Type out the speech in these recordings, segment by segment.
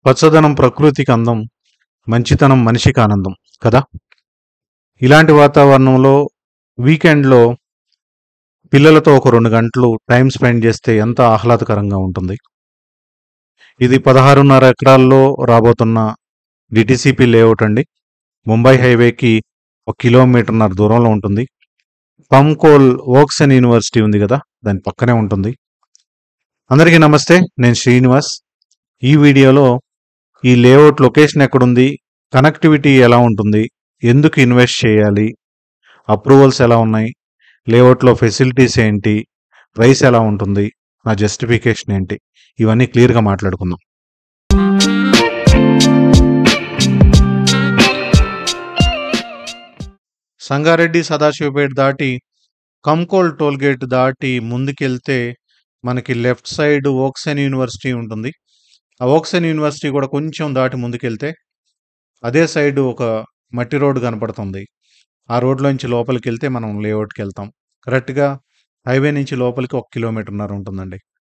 పచ్చదనం ప్రకృతికి అందం మంచితనం మనిషికి ఆనందం కదా ఇలాంటి వాతావరణంలో వీకెండ్లో పిల్లలతో ఒక రెండు గంటలు టైం స్పెండ్ చేస్తే ఎంత ఆహ్లాదకరంగా ఉంటుంది ఇది పదహారున్నర ఎకరాల్లో రాబోతున్న డిటిసిపి లేఅవుట్ అండి ముంబై హైవేకి ఒక కిలోమీటర్న్నర దూరంలో ఉంటుంది పంకోల్ ఓక్సన్ యూనివర్సిటీ ఉంది కదా దాని పక్కనే ఉంటుంది అందరికీ నమస్తే నేను శ్రీనివాస్ ఈ వీడియోలో ఈ లేఅవుట్ లొకేషన్ ఎక్కడుంది కనెక్టివిటీ ఎలా ఉంటుంది ఎందుకు ఇన్వెస్ట్ చేయాలి అప్రూవల్స్ ఎలా ఉన్నాయి లేఅవుట్లో ఫెసిలిటీస్ ఏంటి ప్రైస్ ఎలా ఉంటుంది నా జస్టిఫికేషన్ ఏంటి ఇవన్నీ క్లియర్గా మాట్లాడుకుందాం సంగారెడ్డి సదాశివపేట దాటి కంకోల్ టోల్ గేట్ దాటి ముందుకెళ్తే మనకి లెఫ్ట్ సైడ్ ఓక్సెన్ యూనివర్సిటీ ఉంటుంది ఆ ఓక్సెన్ యూనివర్సిటీ కూడా కొంచెం దాటి ముందుకెళ్తే అదే సైడ్ ఒక మట్టి రోడ్డు కనపడుతుంది ఆ రోడ్లోంచి లోపలికి వెళ్తే మనం లేఅవుట్కి వెళ్తాం కరెక్ట్గా హైవే నుంచి లోపలికి ఒక కిలోమీటర్న్నర ఉంటుందండి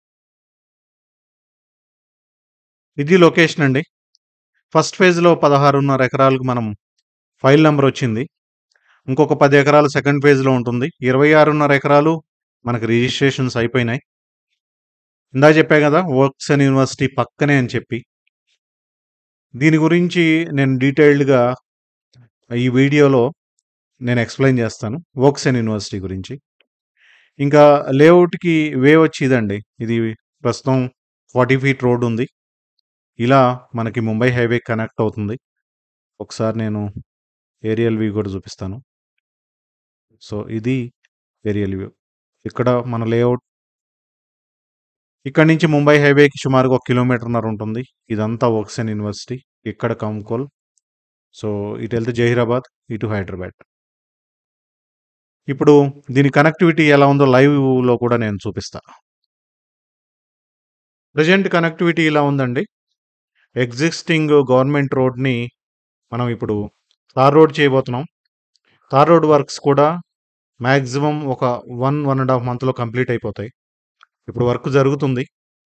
ఇది లొకేషన్ అండి ఫస్ట్ ఫేజ్లో పదహారున్నర ఎకరాలకు మనం ఫైల్ నెంబర్ వచ్చింది ఇంకొక పది ఎకరాలు సెకండ్ ఫేజ్లో ఉంటుంది ఇరవై ఆరున్నర ఎకరాలు మనకు రిజిస్ట్రేషన్స్ అయిపోయినాయి ఇందా చెప్పా కదా ఓక్సన్ యూనివర్సిటీ పక్కనే అని చెప్పి దీని గురించి నేను డీటెయిల్డ్గా ఈ వీడియోలో నేను ఎక్స్ప్లెయిన్ చేస్తాను ఓక్సన్ యూనివర్సిటీ గురించి ఇంకా లేఅవుట్కి వే వచ్చి ఇదండి ఇది ప్రస్తుతం ఫార్టీ ఫీట్ రోడ్ ఉంది ఇలా మనకి ముంబై హైవే కనెక్ట్ అవుతుంది ఒకసారి నేను ఏరియల్ వ్యూ కూడా చూపిస్తాను సో ఇది ఏరియల్ వ్యూ ఇక్కడ మన లేఅవుట్ ఇక్కడ నుంచి ముంబై హైవేకి సుమారుగా ఒక కిలోమీటర్న్నర ఉంటుంది ఇదంతా ఓక్సెన్ యూనివర్సిటీ ఇక్కడ కంకోల్ సో ఇటు వెళ్తే జహీరాబాద్ ఇటు హైదరాబాద్ ఇప్పుడు దీని కనెక్టివిటీ ఎలా ఉందో లైవ్లో కూడా నేను చూపిస్తా ప్రజెంట్ కనెక్టివిటీ ఇలా ఉందండి ఎగ్జిస్టింగ్ గవర్నమెంట్ రోడ్ని మనం ఇప్పుడు తార్ రోడ్ చేయబోతున్నాం తార్ రోడ్ వర్క్స్ కూడా మ్యాక్సిమం ఒక వన్ వన్ అండ్ హాఫ్ మంత్లో కంప్లీట్ అయిపోతాయి ఇప్పుడు వర్క్ జరుగుతుంది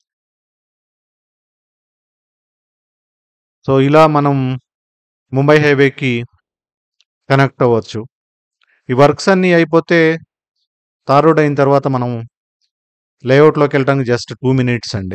సో ఇలా మనం ముంబై హైవేకి కనెక్ట్ అవ్వచ్చు ఈ వర్క్స్ అన్నీ అయిపోతే తార్ రోడ్ అయిన తర్వాత మనం లేఅవుట్లోకి వెళ్ళడానికి జస్ట్ టూ మినిట్స్ అండి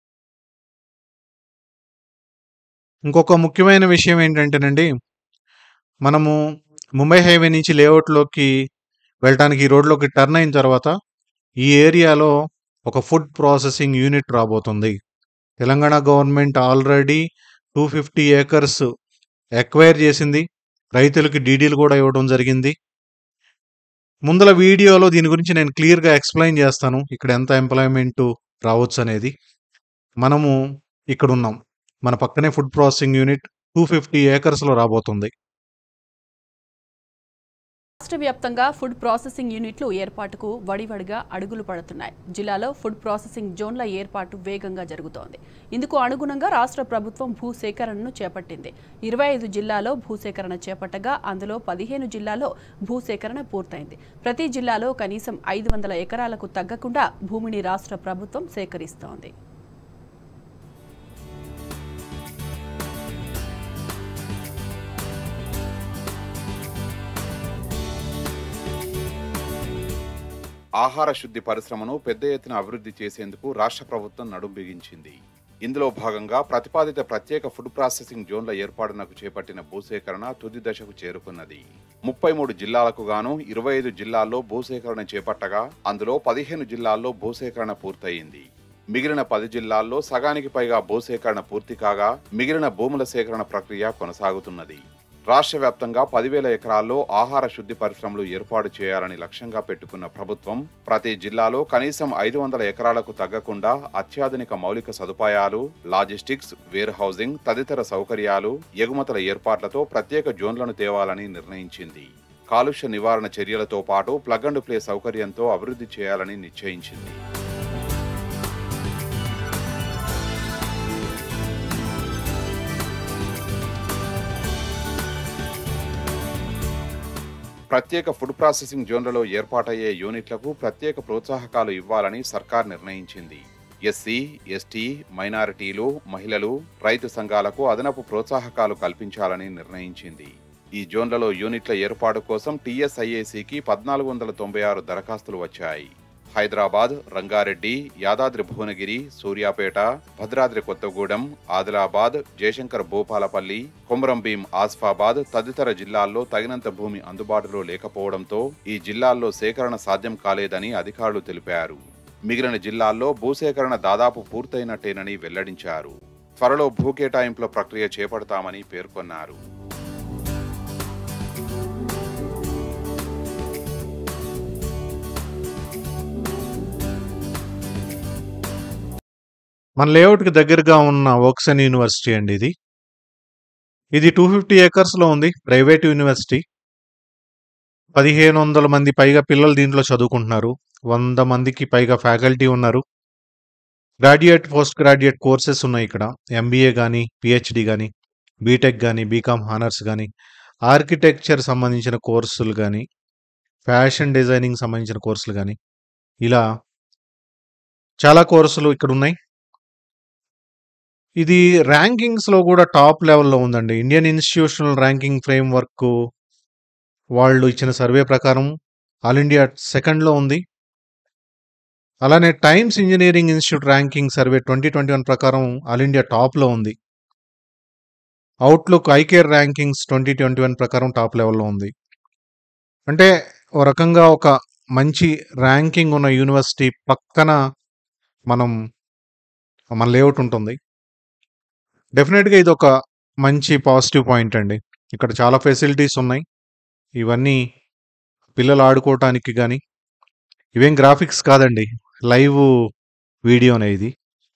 ఇంకొక ముఖ్యమైన విషయం ఏంటంటేనండి మనము ముంబై హైవే నుంచి లేఅవుట్లోకి వెళ్ళడానికి ఈ రోడ్లోకి టర్న్ అయిన తర్వాత ఈ ఏరియాలో ఒక ఫుడ్ ప్రాసెసింగ్ యూనిట్ రాబోతుంది Telangana government already two fifty acres acquire చేసింది రైతులకి డీడీలు కూడా ఇవ్వడం జరిగింది ముందల వీడియోలో దీని గురించి నేను క్లియర్గా ఎక్స్ప్లెయిన్ చేస్తాను ఇక్కడ ఎంత ఎంప్లాయ్మెంట్ రావచ్చు అనేది మనము ఇక్కడ ఉన్నాం మన పక్కనే food processing unit two fifty ఏకర్స్లో రాబోతుంది రాష్ట్ర వ్యాప్తంగా ఫుడ్ ప్రాసెసింగ్ యూనిట్లు ఏర్పాటుకు వడివడిగా అడుగులు పడుతున్నాయి జిల్లాలో ఫుడ్ ప్రాసెసింగ్ జోన్ల ఏర్పాటు వేగంగా జరుగుతోంది ఇందుకు అనుగుణంగా రాష్ట్ర ప్రభుత్వం భూసేకరణను చేపట్టింది ఇరవై ఐదు జిల్లాలో భూసేకరణ చేపట్టగా అందులో పదిహేను జిల్లాలో భూసేకరణ పూర్తయింది ప్రతి జిల్లాలో కనీసం ఐదు వందల ఎకరాలకు తగ్గకుండా భూమిని రాష్ట్ర ప్రభుత్వం సేకరిస్తోంది ఆహార శుద్ధి పరిశ్రమను పెద్ద ఎత్తున అభివృద్ధి చేసేందుకు రాష్ట్ర ప్రభుత్వం నడుం బిగించింది ఇందులో భాగంగా ప్రతిపాదిత ప్రత్యేక ఫుడ్ ప్రాసెసింగ్ జోన్ల ఏర్పాటునకు చేపట్టిన భూసేకరణ తుది దశకు చేరుకున్నది ముప్పై మూడు జిల్లాలకు గాను ఇరవై ఐదు జిల్లాల్లో భూసేకరణ చేపట్టగా అందులో పదిహేను జిల్లాల్లో భూసేకరణ పూర్తయింది మిగిలిన పది జిల్లాల్లో సగానికి పైగా భూసేకరణ పూర్తి కాగా మిగిలిన భూముల సేకరణ ప్రక్రియ కొనసాగుతున్నది రాష్ట్ర వ్యాప్తంగా పదివేల ఎకరాల్లో ఆహార శుద్ధి పరిశ్రమలు ఏర్పాటు చేయాలని లక్ష్యంగా పెట్టుకున్న ప్రభుత్వం ప్రతి జిల్లాలో కనీసం ఐదు వందల ఎకరాలకు తగ్గకుండా అత్యాధునిక మౌలిక సదుపాయాలు లాజిస్టిక్స్ వేర్ హౌసింగ్ తదితర సౌకర్యాలు ఎగుమతుల ఏర్పాట్లతో ప్రత్యేక జోన్లను తేవాలని నిర్ణయించింది కాలుష్య నివారణ చర్యలతో పాటు ప్లగ్ అండ్ ప్లే సౌకర్యంతో అభివృద్ధి చేయాలని నిశ్చయించింది ప్రత్యేక ఫుడ్ ప్రాసెసింగ్ జోన్లలో ఏర్పాటయ్యే యూనిట్లకు ప్రత్యేక ప్రోత్సాహకాలు ఇవ్వాలని సర్కార్ నిర్ణయించింది ఎస్సీ ఎస్టీ మైనారిటీలు మహిళలు రైతు సంఘాలకు అదనపు ప్రోత్సాహకాలు కల్పించాలని నిర్ణయించింది ఈ జోన్లలో యూనిట్ల ఏర్పాటు కోసం టీఎస్ఐఏసీకి పద్నాలుగు వందల తొంభై ఆరు దరఖాస్తులు వచ్చాయి హైదరాబాద్ రంగారెడ్డి యాదాద్రి భువనగిరి సూర్యాపేట భద్రాద్రి కొత్తగూడెం ఆదిలాబాద్ జయశంకర్ భూపాలపల్లి కొమరంభీం ఆస్ఫాబాద్ తదితర జిల్లాల్లో తగినంత భూమి అందుబాటులో లేకపోవడంతో ఈ జిల్లాల్లో సేకరణ సాధ్యం కాలేదని అధికారులు తెలిపారు మిగిలిన జిల్లాల్లో భూసేకరణ దాదాపు పూర్తయినట్టేనని వెల్లడించారు త్వరలో భూ కేటాయింపుల ప్రక్రియ చేపడతామని పేర్కొన్నారు మన లేఅవుట్కి దగ్గరగా ఉన్న ఓక్సన్ యూనివర్సిటీ అండి ఇది ఇది టూ ఫిఫ్టీ ఏకర్స్లో ఉంది ప్రైవేట్ యూనివర్సిటీ పదిహేను వందల మంది పైగా పిల్లలు దీంట్లో చదువుకుంటున్నారు వంద మందికి పైగా ఫ్యాకల్టీ ఉన్నారు గ్రాడ్యుయేట్ పోస్ట్ గ్రాడ్యుయేట్ కోర్సెస్ ఉన్నాయి ఇక్కడ ఎంబీఏ కానీ పిహెచ్డి కానీ బీటెక్ కానీ బీకామ్ హానర్స్ కానీ ఆర్కిటెక్చర్ సంబంధించిన కోర్సులు కానీ ఫ్యాషన్ డిజైనింగ్ సంబంధించిన కోర్సులు కానీ ఇలా చాలా కోర్సులు ఇక్కడ ఉన్నాయి ఇది ర్యాంకింగ్స్ లో కూడా టాప్ లెవెల్లో ఉందండి Indian institutional ranking framework వాళ్ళు ఇచ్చిన సర్వే ప్రకారం ఆల్ ఇండియా సెకండ్ లో ఉంది అలానే Times engineering institute ranking survey twenty twenty one ప్రకారం ఆల్ ఇండియా టాప్ లో ఉంది Outlook ICARE rankings twenty twenty one ప్రకారం టాప్ లెవెల్లో ఉంది అంటే ఓ రకంగా ఒక మంచి ర్యాంకింగ్ ఉన్న యూనివర్సిటీ పక్కన మనం మన లేఅవుట్ ఉంటుంది డెఫినెట్గా ఇది ఒక మంచి పాజిటివ్ పాయింట్ అండి ఇక్కడ చాలా ఫెసిలిటీస్ ఉన్నాయి ఇవన్నీ పిల్లలు ఆడుకోవటానికి కానీ ఇవేం గ్రాఫిక్స్ కాదండి లైవ్ వీడియోనే ఇది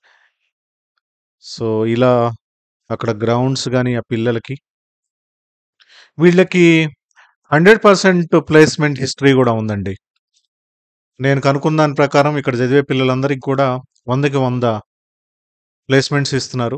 సో ఇలా అక్కడ గ్రౌండ్స్ కానీ ఆ పిల్లలకి వీళ్ళకి హండ్రెడ్ పర్సెంట్ ప్లేస్మెంట్ హిస్టరీ కూడా ఉందండి నేను కనుక్కున్న దాని ప్రకారం ఇక్కడ చదివే పిల్లలందరికీ కూడా వందకి వంద ప్లేస్మెంట్స్ ఇస్తున్నారు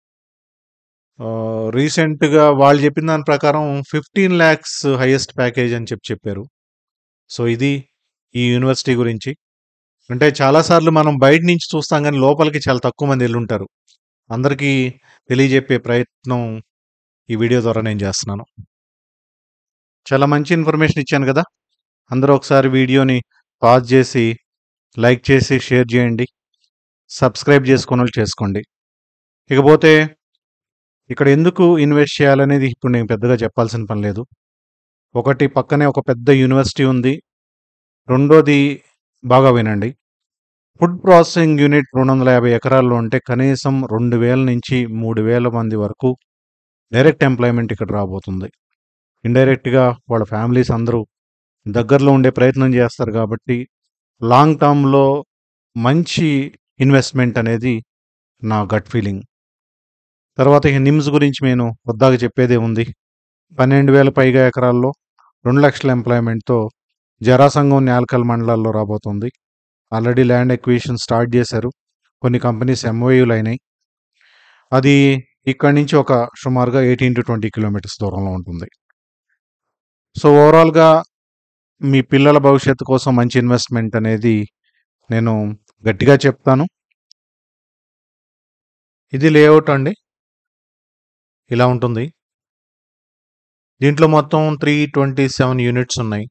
రీసెంట్గా వాళ్ళు చెప్పిన దాని ప్రకారం ఫిఫ్టీన్ ల్యాక్స్ హైయెస్ట్ ప్యాకేజ్ అని చెప్పి చెప్పారు సో ఇది ఈ యూనివర్సిటీ గురించి అంటే చాలాసార్లు మనం బయట నుంచి చూస్తాం కానీ లోపలికి చాలా తక్కువ మంది వెళ్ళుంటారు అందరికీ తెలియజెప్పే ప్రయత్నం ఈ వీడియో ద్వారా నేను చేస్తున్నాను చాలా మంచి ఇన్ఫర్మేషన్ ఇచ్చాను కదా అందరూ ఒకసారి వీడియోని పాజ్ చేసి లైక్ చేసి షేర్ చేయండి సబ్స్క్రైబ్ చేసుకున్న వాళ్ళు చేసుకోండి ఇకపోతే ఇక్కడ ఎందుకు ఇన్వెస్ట్ చేయాలనేది ఇప్పుడు నేను పెద్దగా చెప్పాల్సిన పని లేదు ఒకటి పక్కనే ఒక పెద్ద యూనివర్సిటీ ఉంది రెండోది బాగా వినండి ఫుడ్ ప్రాసెసింగ్ యూనిట్ రెండు వందల యాభై ఎకరాల్లో ఉంటే కనీసం రెండు వేల నుంచి మూడు వేల మంది వరకు డైరెక్ట్ ఎంప్లాయ్మెంట్ ఇక్కడ రాబోతుంది ఇండైరెక్ట్గా వాళ్ళ ఫ్యామిలీస్ అందరూ దగ్గరలో ఉండే ప్రయత్నం చేస్తారు కాబట్టి లాంగ్ టర్మ్లో మంచి ఇన్వెస్ట్మెంట్ అనేది నా గట్ ఫీలింగ్ తర్వాత ఇక నిమ్స్ గురించి నేను వద్దాక చెప్పేదే ఉంది పన్నెండు వేల పైగా ఎకరాల్లో రెండు లక్షల ఎంప్లాయ్మెంట్తో జరాసంగం నేల్కల్ మండలాల్లో రాబోతుంది ఆల్రెడీ ల్యాండ్ ఎక్విజిషన్ స్టార్ట్ చేశారు కొన్ని కంపెనీస్ ఎంఓయూలు అయినాయి అది ఇక్కడి నుంచి ఒక సుమారుగా ఎయిటీన్ టు ట్వంటీ కిలోమీటర్స్ దూరంలో ఉంటుంది సో ఓవరాల్గా మీ పిల్లల భవిష్యత్తు కోసం మంచి ఇన్వెస్ట్మెంట్ అనేది నేను గట్టిగా చెప్తాను ఇది లేఅవుట్ అండి ఇలా ఉంటుంది దీంట్లో మొత్తం త్రీ ట్వంటీ సెవెన్ యూనిట్స్ ఉన్నాయి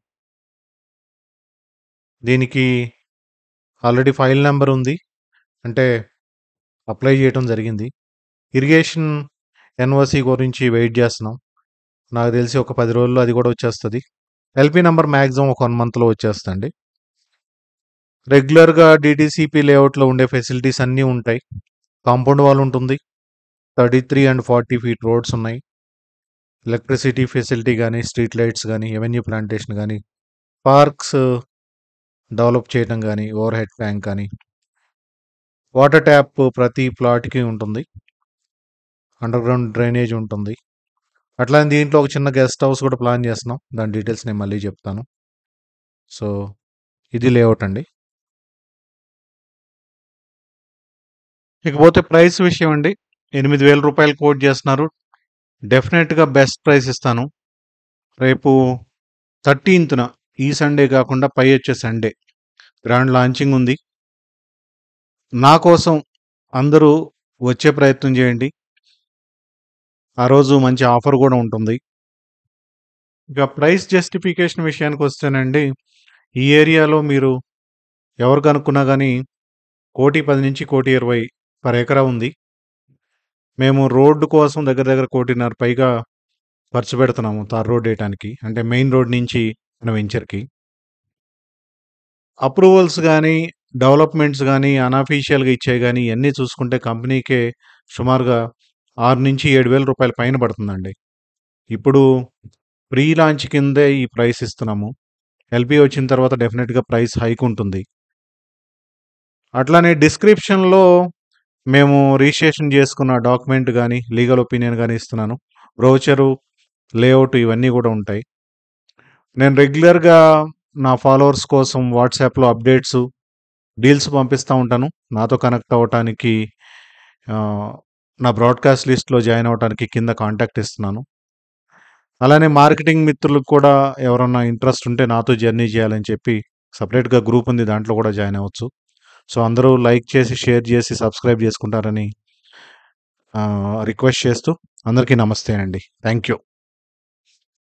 దీనికి ఆల్రెడీ ఫైల్ నెంబర్ ఉంది అంటే అప్లై చేయడం జరిగింది ఇరిగేషన్ ఎన్ఓసి గురించి వెయిట్ చేస్తున్నాం నాకు తెలిసి ఒక పది రోజుల్లో అది కూడా వచ్చేస్తుంది ఎల్పి నెంబర్ మ్యాక్సిమం ఒక వన్ మంత్లో వచ్చేస్తుంది రెగ్యులర్గా డిటీసీపీ లేఅవుట్లో ఉండే ఫెసిలిటీస్ అన్నీ ఉంటాయి కాంపౌండ్ వాల్ ఉంటుంది thirty three and forty feet roads ఉన్నాయి ఎలక్ట్రిసిటీ ఫెసిలిటీ కానీ స్ట్రీట్ లైట్స్ కానీ ఎవెన్యూ ప్లాంటేషన్ కానీ పార్క్స్ డెవలప్ చేయడం కానీ ఓవర్ హెడ్ ట్యాంక్ కానీ వాటర్ ట్యాప్ ప్రతి ప్లాట్కి ఉంటుంది అండర్ గ్రౌండ్ డ్రైనేజ్ ఉంటుంది అట్లానే దీంట్లో ఒక చిన్న గెస్ట్ హౌస్ కూడా ప్లాన్ చేస్తున్నాం దాని డీటెయిల్స్ నేను మళ్ళీ చెప్తాను సో ఇది లేఅవుట్ అండి ఇకపోతే ప్రైస్ విషయం అండి ఎనిమిది వేల రూపాయలు కోట్ చేస్తున్నారు డెఫినెట్గా బెస్ట్ ప్రైస్ ఇస్తాను రేపు థర్టీన్త్న ఈ సండే కాకుండా పై వచ్చే సండే గ్రాండ్ లాంచింగ్ ఉంది నా కోసం అందరూ వచ్చే ప్రయత్నం చేయండి ఆ రోజు మంచి ఆఫర్ కూడా ఉంటుంది ఇక ప్రైస్ జస్టిఫికేషన్ విషయానికి వస్తేనండి ఈ ఏరియాలో మీరు ఎవరు కనుక్కున్నా కానీ కోటి పది నుంచి కోటి ఇరవై పర్ ఎకరా ఉంది మేము రోడ్డు కోసం దగ్గర దగ్గర కోటిన్నర పైగా ఖర్చు పెడుతున్నాము తార్ రోడ్ వేయటానికి అంటే మెయిన్ రోడ్ నుంచి మన వెంచర్కి అప్రూవల్స్ కానీ డెవలప్మెంట్స్ కానీ అన్అఫీషియల్గా ఇచ్చాయి కానీ ఇవన్నీ చూసుకుంటే కంపెనీకే సుమారుగా ఆరు నుంచి ఏడు వేల రూపాయల పైన పడుతుందండి ఇప్పుడు ప్రీ లాంచ్ కిందే ఈ ప్రైస్ ఇస్తున్నాము ఎల్పి వచ్చిన తర్వాత డెఫినెట్గా ప్రైస్ హైక్ ఉంటుంది అట్లానే డిస్క్రిప్షన్లో మేము రిజిస్ట్రేషన్ చేసుకున్న డాక్యుమెంట్ కానీ లీగల్ ఒపీనియన్ కానీ ఇస్తున్నాను బ్రోచరు లేఅవుట్ ఇవన్నీ కూడా ఉంటాయి నేను రెగ్యులర్గా నా ఫాలోవర్స్ కోసం వాట్సాప్లో అప్డేట్స్ డీల్స్ పంపిస్తూ ఉంటాను నాతో కనెక్ట్ అవ్వటానికి ఆ, నా బ్రాడ్కాస్ట్ లిస్ట్లో జాయిన్ అవ్వడానికి కింద కాంటాక్ట్ ఇస్తున్నాను అలానే మార్కెటింగ్ మిత్రులకు కూడా ఎవరన్నా ఇంట్రెస్ట్ ఉంటే నాతో జర్నీ చేయాలని చెప్పి సపరేట్గా గ్రూప్ ఉంది దాంట్లో కూడా జాయిన్ అవ్వచ్చు సో అందరూ లైక్ చేసి షేర్ చేసి సబ్స్క్రైబ్ చేసుకుంటారని రిక్వెస్ట్ చేస్తూ అందరికీ నమస్తే అండి థ్యాంక్ యూ